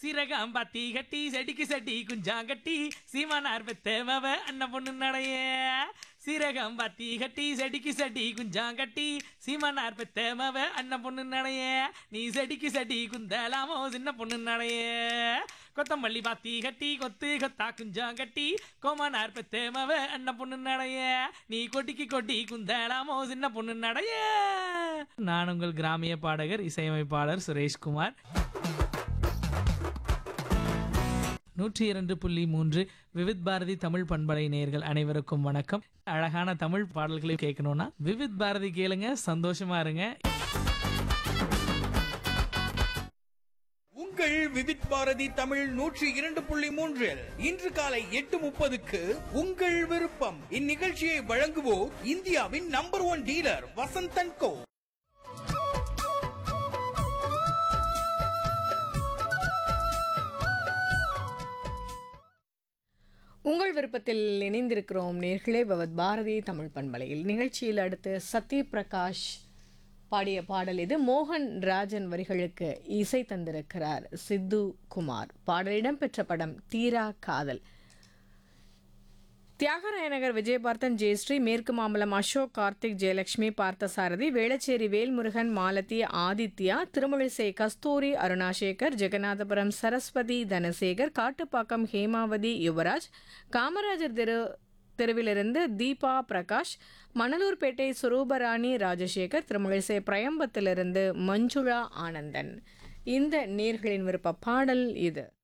சிறகம் பத்தி கட்டி செடிக்கு செடி குஞ்சாங்கட்டி சீமானார் பெத்தேமவ அண்ணன் பொண்ணு நடைய சிறகம் பத்தி கட்டி செடிக்கு செடி குஞ்சாங்கட்டி சீமானார் பெத்தேமவ அண்ணன் பொண்ணு நடைய நீ செடிக்கு செடி குந்தலாமோ சின்ன பொண்ணு நடைய கொத்தமல்லி பாத்தி கட்டி கொத்து கொத்தா குஞ்சாங்கட்டி கோமானார் பெத்தேமவ அண்ணன் பொண்ணு நடைய நீ கொட்டிக்கு கொட்டி குந்தலாமோ சின்ன பொண்ணு நடைய நான் உங்கள் கிராமிய பாடகர் இசையமைப்பாளர் சுரேஷ்குமார் நூற்றி இரண்டு புள்ளி மூன்று விவித் பாரதி தமிழ் பண்பலை நேயர்கள் அனைவருக்கும் வணக்கம் அழகான தமிழ் பாடல்களை கேட்கணும்னா விவித் பாரதி கேளுங்க சந்தோஷமா இருங்க உங்கள் விவித் பாரதி தமிழ் நூற்றி இரண்டு புள்ளி மூன்றில் இன்று காலை எட்டு முப்பதுக்கு உங்கள் விருப்பம் இந்நிகழ்ச்சியை வழங்குவோர் இந்தியாவின் number one dealer Vasanth and co உங்கள் விருப்பத்தில் இணைந்திருக்கிறோம் நேர்களே பவத் பாரதி தமிழ் பண்பலையில் நிகழ்ச்சியில் அடுத்து சத்ய பிரகாஷ் பாடிய பாடல் இது மோகன் ராஜன் வரிகளுக்கு இசை தந்திருக்கிறார் சித்து குமார் பாடலிடம் பெற்ற படம் தீரா காதல் தியாகராயநகர் விஜயபார்த்தன் ஜெயஸ்ரீ மேற்கு மாம்பலம் அசோக் கார்த்திக் ஜெயலட்சுமி பார்த்தசாரதி வேளச்சேரி வேல்முருகன் மாலதி ஆதித்யா திருமழிசை கஸ்தூரி அருணாசேகர் ஜெகநாதபுரம் சரஸ்வதி தனசேகர் காட்டுப்பாக்கம் ஹேமாவதி யுவராஜ் காமராஜர் தெரு தெருவிலிருந்து தீபா பிரகாஷ் மணலூர்பேட்டை சுரூபராணி ராஜசேகர் திருமழிசை பிரயம்பத்திலிருந்து மஞ்சுளா ஆனந்தன் இந்த நேர்களின் விருப்ப பாடல் இது